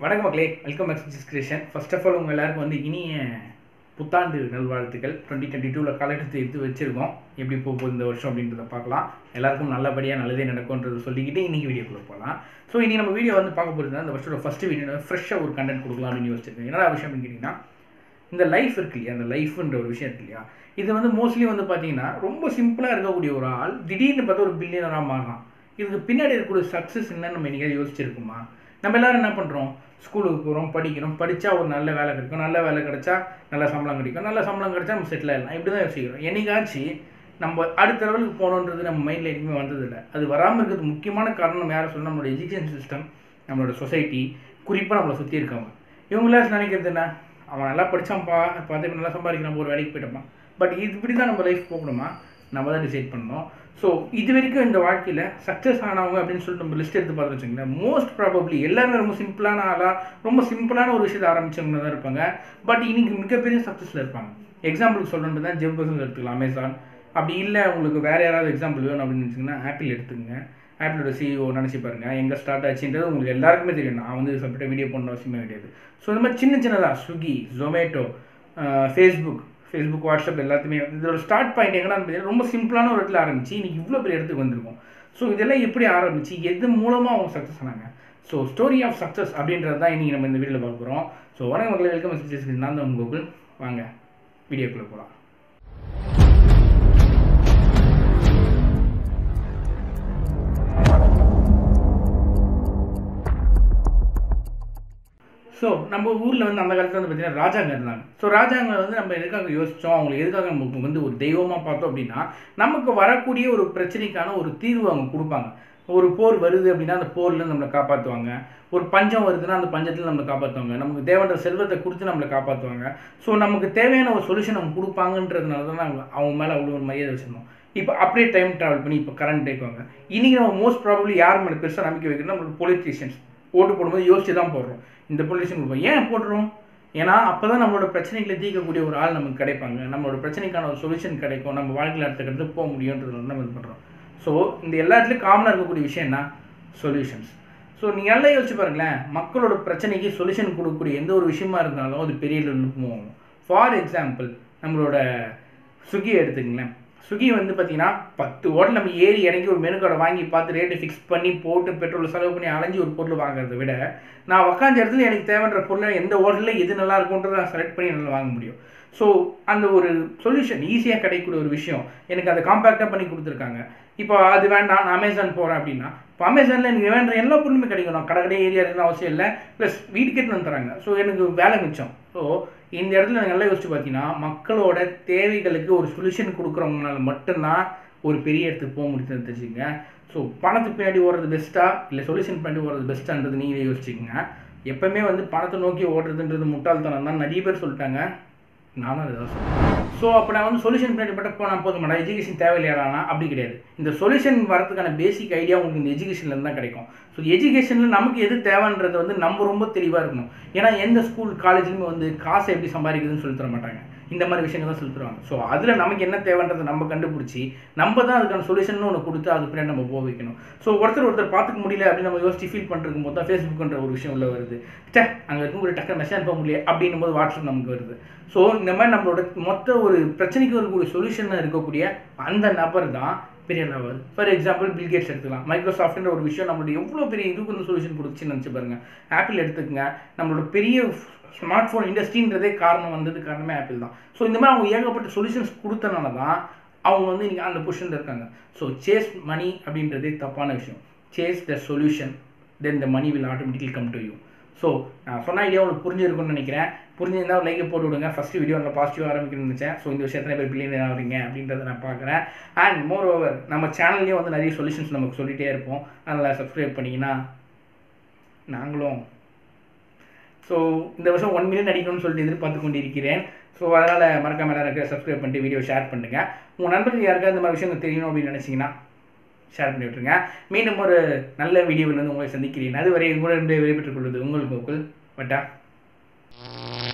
வணக்கம் மக்களே welcome back to creation first of all உங்கள் எல்லாருக்கும் வந்து இனிய புத்தாண்டு நல்வாழ்த்துக்கள் டுவெண்ட்டி டுவெண்ட்டி டூவில் காலகட்டத்தை எடுத்து வச்சிருக்கோம் எப்படி போக போகுது இந்த வருஷம் அப்படின்றத பார்க்கலாம் எல்லாருக்கும் நல்லபடியாக நல்லதே நடக்கும்ன்றது சொல்லிக்கிட்டு இன்றைக்கி வீடியோக்குள்ளே போகலாம் ஸோ இனி நம்ம வீடியோ வந்து பார்க்க போகிறது இந்த வருஷத்தோட ஃபஸ்ட்டு வீடியோ ஃப்ரெஷ்ஷாக ஒரு கண்டென்ட் கொடுக்கலாம் அப்படின்னு யோசிச்சிருக்கேன் என்னடா விஷயம் அப்படின்னு கேட்டிங்கன்னா இந்த லைஃப் இருக்கு இல்லையா அந்த லைஃப்ன்ற ஒரு விஷயம் இருக்கு இல்லையா இது வந்து மோஸ்ட்லி வந்து பார்த்தீங்கன்னா ரொம்ப சிம்பிளாக இருக்கக்கூடிய ஒரு ஆள் திடீர்னு பார்த்தா ஒரு பில்லியனராக மாறுறான் இதுக்கு பின்னாடி இருக்கக்கூடிய சக்ஸஸ் என்னன்னு நம்ம என்னைக்காவது யோசிச்சிருக்குமா நம்ம எல்லாரும் என்ன பண்ணுறோம் ஸ்கூலுக்கு போகிறோம் படிக்கிறோம் படித்தா ஒரு நல்ல வேலை கிடைக்கும் நல்ல வேலை கிடைச்சா நல்ல சம்பளம் கிடைக்கும் நல்ல சம்பளம் கிடைச்சா நம்ம செட்டில் ஆகிடலாம் இப்படி தான் யோசிக்கிறோம் என்னைக்காச்சும் நம்ம அடுத்த லெவலுக்கு போகணுன்றது நம்ம மைண்டில் எதுவுமே வந்ததில்லை அது வராமல் இருக்கிறது முக்கியமான காரணம் நம்ம யாரை சொல்லணும் நம்மளோட எஜுகேஷன் சிஸ்டம் நம்மளோட சொசைட்டி குறிப்பாக நம்மளை சுற்றி இருக்கவங்க இவங்களாச்சும் நினைக்கிறது என்ன அவன் நல்லா படித்தான்ப்பா பார்த்து இப்போ நல்லா சம்பாதிக்கிறான் ஒரு வேலைக்கு போயிட்டப்பான் பட் இது இப்படி தான் நம்ம லைஃப் போகணுமா நம்ம தான் டிசைட் பண்ணணும் ஸோ இது வரைக்கும் இந்த வாழ்க்கையில் சக்ஸஸ் ஆனவங்க அப்படின்னு சொல்லிட்டு நம்ம லிஸ்ட் எடுத்து பார்த்து வச்சுங்களேன் மோஸ்ட் ப்ராபப்ளி எல்லாருமே ரொம்ப சிம்பிளான ஆளாக ரொம்ப சிம்பிளான ஒரு விஷயத்தை ஆரம்பிச்சவங்க தான் இருப்பாங்க பட் இன்னைக்கு மிகப்பெரிய சக்ஸஸில் இருப்பாங்க எக்ஸாம்பிளுக்கு சொல்லணும்னு தான் ஜெப் பர்சன்ஸ் எடுத்துக்கலாம் அமேசான் அப்படி இல்லை உங்களுக்கு வேறு யாராவது எக்ஸாம்பிள் வேணும் அப்படின்னு நினச்சிங்கன்னா ஆப்பிள் எடுத்துக்கங்க ஆப்பிளோட சிஇஓ நினச்சி பாருங்க எங்கே ஸ்டார்ட் ஆச்சுன்றது உங்களுக்கு எல்லாருக்குமே தெரியும் நான் வந்து செப்பரேட்டாக வீடியோ பண்ண அவசியமே கிடையாது ஸோ இந்த மாதிரி சின்ன சின்னதாக Swiggy Zomato Facebook Facebook WhatsApp எல்லாத்தையுமே இதோட ஸ்டார்ட் பாயிண்ட் எங்கன்னா பார்த்தீங்கன்னா ரொம்ப சிம்பிளான ஒரு இடத்துல ஆரம்பிச்சு இன்றைக்கி இவ்வளோ பெரிய இடத்துக்கு வந்திருக்கும் ஸோ இதெல்லாம் எப்படி ஆரம்பிச்சு எது மூலமாக அவங்க சக்ஸஸ் ஆனாங்க ஸோ ஸ்டோரி ஆஃப் சக்ஸஸ் அப்படின்றது தான் இன்றைக்கி நம்ம இந்த வீடியோவில் பார்க்க போகிறோம் ஸோ வணக்கம் மக்களை வெல்கம் மெசேஜ் நான் தான் உங்கள் கோகுல் வாங்க வீடியோக்குள்ளே போகலாம் ஸோ நம்ம ஊரில் வந்து அந்த காலத்தில் வந்து பார்த்தீங்கன்னா ராஜாங்க இருந்தாங்க ஸோ ராஜாங்க வந்து நம்ம எதுக்காக யோசித்தோம் அவங்களை எதுக்காக நமக்கு வந்து ஒரு தெய்வமாக பார்த்தோம் அப்படின்னா நமக்கு வரக்கூடிய ஒரு பிரச்சனைக்கான ஒரு தீர்வு அவங்க கொடுப்பாங்க ஒரு போர் வருது அப்படின்னா அந்த போர்லேருந்து நம்மளை காப்பாற்றுவாங்க ஒரு பஞ்சம் வருதுன்னா அந்த பஞ்சத்தில் நம்மளை காப்பாற்றுவாங்க நமக்கு தேவையான செல்வத்தை கொடுத்து நம்மளை காப்பாற்றுவாங்க ஸோ நமக்கு தேவையான ஒரு சொல்யூஷன் அவங்க கொடுப்பாங்கன்றதுனால தான் அவங்க அவங்க மேலே அவ்வளோ ஒரு மரியாதை வச்சிருந்தோம் இப்போ அப்படியே டைம் ட்ராவல் பண்ணி இப்போ கரண்ட் டேக்குவாங்க இன்றைக்கி நம்ம மோஸ்ட் ப்ராபப்ளி யார் மேலே பெருசாக நம்பிக்கை வைக்கிறோம் நம்மளோட பொலிட்டீஷியன்ஸ் ஓட்டு போடும்போது யோசிச்சு தான் போடுறோம் இந்த பொலிட்டிஷியன் கொடுப்போம் ஏன் போடுறோம் ஏன்னா அப்போ தான் நம்மளோட பிரச்சனைகளை தீர்க்கக்கூடிய ஒரு ஆள் நமக்கு கிடைப்பாங்க நம்மளோட பிரச்சனைக்கான ஒரு சொல்யூஷன் கிடைக்கும் நம்ம வாழ்க்கையில் அடுத்த கட்டத்துக்கு போக முடியுன்றது நம்ம இது பண்ணுறோம் ஸோ இந்த எல்லா இடத்துலையும் காமனாக இருக்கக்கூடிய விஷயம் என்ன சொல்யூஷன்ஸ் ஸோ நீங்கள் நல்லா யோசிச்சு பாருங்களேன் மக்களோட பிரச்சனைக்கு சொல்யூஷன் கொடுக்கக்கூடிய எந்த ஒரு விஷயமா இருந்தாலும் அது பெரிய லெவலுக்கு போகும் ஃபார் எக்ஸாம்பிள் நம்மளோட ஸ்விக்கி எடுத்துக்கங்களேன் ஸ்விக்கி வந்து பார்த்தீங்கன்னா பத்து ஹோட்டல் நம்ம ஏறி இறங்கி ஒரு மெனு கார்டை வாங்கி பார்த்து ரேட்டு ஃபிக்ஸ் பண்ணி போட்டு பெட்ரோல் செலவு பண்ணி அலைஞ்சி ஒரு பொருள் வாங்குறத விட நான் உக்காந்த இடத்துல எனக்கு தேவைன்ற பொருளை எந்த ஹோட்டலில் எது நல்லா இருக்கும்ன்றதை நான் செலக்ட் பண்ணி நல்லா வாங்க முடியும் ஸோ அந்த ஒரு சொல்யூஷன் ஈஸியாக கிடைக்கக்கூடிய ஒரு விஷயம் எனக்கு அதை காம்பேக்டாக பண்ணி கொடுத்துருக்காங்க இப்போ அது வேண்டாம் நான் அமேசான் போகிறேன் அப்படின்னா இப்போ அமேசானில் எனக்கு வேண்ட எல்லா பொருளுமே கிடைக்கும் நான் கடை கடை ஏரியா இருக்குன்னு அவசியம் இல்லை ப்ளஸ் வீட்டுக்கு வந்து தராங்க ஸோ எனக்கு வேலை மிச்சம் ஸோ இந்த இடத்துல நீங்கள் நல்லா யோசிச்சு பார்த்தீங்கன்னா மக்களோட தேவைகளுக்கு ஒரு சொல்யூஷன் கொடுக்குறவங்களால மட்டும்தான் ஒரு பெரிய இடத்துக்கு போக முடியுதுன்னு தெரிஞ்சுங்க ஸோ பணத்துக்கு பின்னாடி ஓடுறது பெஸ்ட்டா இல்லை சொல்யூஷன் பின்னாடி ஓடுறது பெஸ்ட்டான்றது நீங்களே யோசிச்சுக்கோங்க எப்பவுமே வந்து பணத்தை நோக்கி ஓடுறதுன்றது முட்டாள்தனம் தான் நிறைய பேர் சொல்லிட்டாங்க நானும் அதை தான் சொல்லுவேன் ஸோ அப்போ நான் வந்து சொல்யூஷன் பின்னாடி மட்டும் போனால் போதும் மேடம் எஜுகேஷன் தேவையில்லையாடானா அப்படி கிடையாது இந்த சொல்யூஷன் வரதுக்கான பேசிக் ஐடியா உங்களுக்கு இந்த எஜுகேஷன்லேருந்து தான் கிடைக்கும் ஸோ எஜுகேஷனில் நமக்கு எது தேவைன்றது வந்து நம்ம ரொம்ப தெளிவாக இருக்கணும் ஏன்னா எந்த ஸ்கூல் காலேஜ்லையுமே வந்து காசை எப்படி சம்பாதிக்குதுன்னு சொல்லி தர மாட்டாங்க இந்த மாதிரி விஷயங்கள் தான் சொல்லி தருவாங்க ஸோ அதில் நமக்கு என்ன தேவைன்றதை நம்ம கண்டுபிடிச்சி நம்ம தான் அதுக்கான சொல்யூஷன் ஒன்று கொடுத்து அது பின்னாடி நம்ம போக வைக்கணும் ஸோ ஒருத்தர் ஒருத்தர் பார்த்துக்க முடியல அப்படின்னு நம்ம யோசிச்சு ஃபீல் பண்ணிருக்கும் போது தான் ஃபேஸ்புக்ன்ற ஒரு விஷயம் உள்ள வருது சே அங்கே இருக்கும் ஒரு டக்குனு மெசேஜ் போக முடியல அப்படின்னும் போது வாட்ஸ்அப் நமக்கு வருது ஸோ இந்த மாதிரி நம்மளோட மொத்த ஒரு பிரச்சனைக்கு வரக்கூடிய சொல்யூஷனாக இருக்கக்கூடிய அந்த நபர் தான் பெரிய லெவல் ஃபார் எக்ஸாம்பிள் பில்கேட்ஸ் எடுத்துக்கலாம் மைக்ரோசாஃப்ட்ன்ற ஒரு விஷயம் நம்மளோட எவ்வளோ பெரிய இதுக்கு வந்து சொல்யூஷன் கொடுத்துச்சுன்னு நினச்சி பாருங்க ஆப்பிள் எடுத்துக்கங்க நம்மளோட பெரிய ஸ்மார்ட் ஃபோன் இண்டஸ்ட்ரின்றதே காரணம் வந்தது காரணமே ஆப்பிள் தான் ஸோ இந்த மாதிரி அவங்க ஏகப்பட்ட சொல்யூஷன்ஸ் கொடுத்தனால தான் அவங்க வந்து இன்றைக்கி அந்த பொசிஷனில் இருக்காங்க ஸோ சேஸ் மணி அப்படின்றதே தப்பான விஷயம் chase the solution then the money will automatically come to you so நான் சொன்ன ஐடியா உங்களுக்கு புரிஞ்சிருக்கும்னு நினைக்கிறேன் புரிஞ்சிருந்தா ஒரு லைக்கை போட்டு விடுங்க ஃபஸ்ட்டு வீடியோ நல்லா பாசிட்டிவாக ஆரம்பிக்கணும்னு நினச்சேன் ஸோ இந்த விஷயத்தில் பேர் பில்லியன் ஆகிறீங்க அப்படின்றத நான் பார்க்குறேன் அண்ட் மோர் ஓவர் நம்ம சேனல்லேயும் வந்து நிறைய சொல்யூஷன்ஸ் நமக்கு சொல்லிகிட்டே இருப்போம் அதனால் சப்ஸ்கிரைப் பண்ணிங்கன்னா நாங்களும் ஸோ இந்த வருஷம் ஒன் மில்லியன் அடிக்கணும்னு சொல்லிட்டு எதிர்பார்த்து கொண்டிருக்கிறேன் ஸோ அதனால் மறக்காம எல்லாரும் சப்ஸ்கிரைப் பண்ணிட்டு வீடியோ ஷேர் பண்ணுங்கள் உங்கள் நண்பர்கள் யாருக்காவது இந்த மாதிரி விஷயம் தெரியணும் அப்படின்னு நினச்சிங்கன்னா ஷேர் பண்ணி விட்டுருங்க மீண்டும் ஒரு நல்ல வீடியோவில் வந்து உங்களை சந்திக்கிறேன் அதுவரை உங்களிடம் விடைபெற்றுக் கொள்வது உங்கள் கோகுல் வட்டா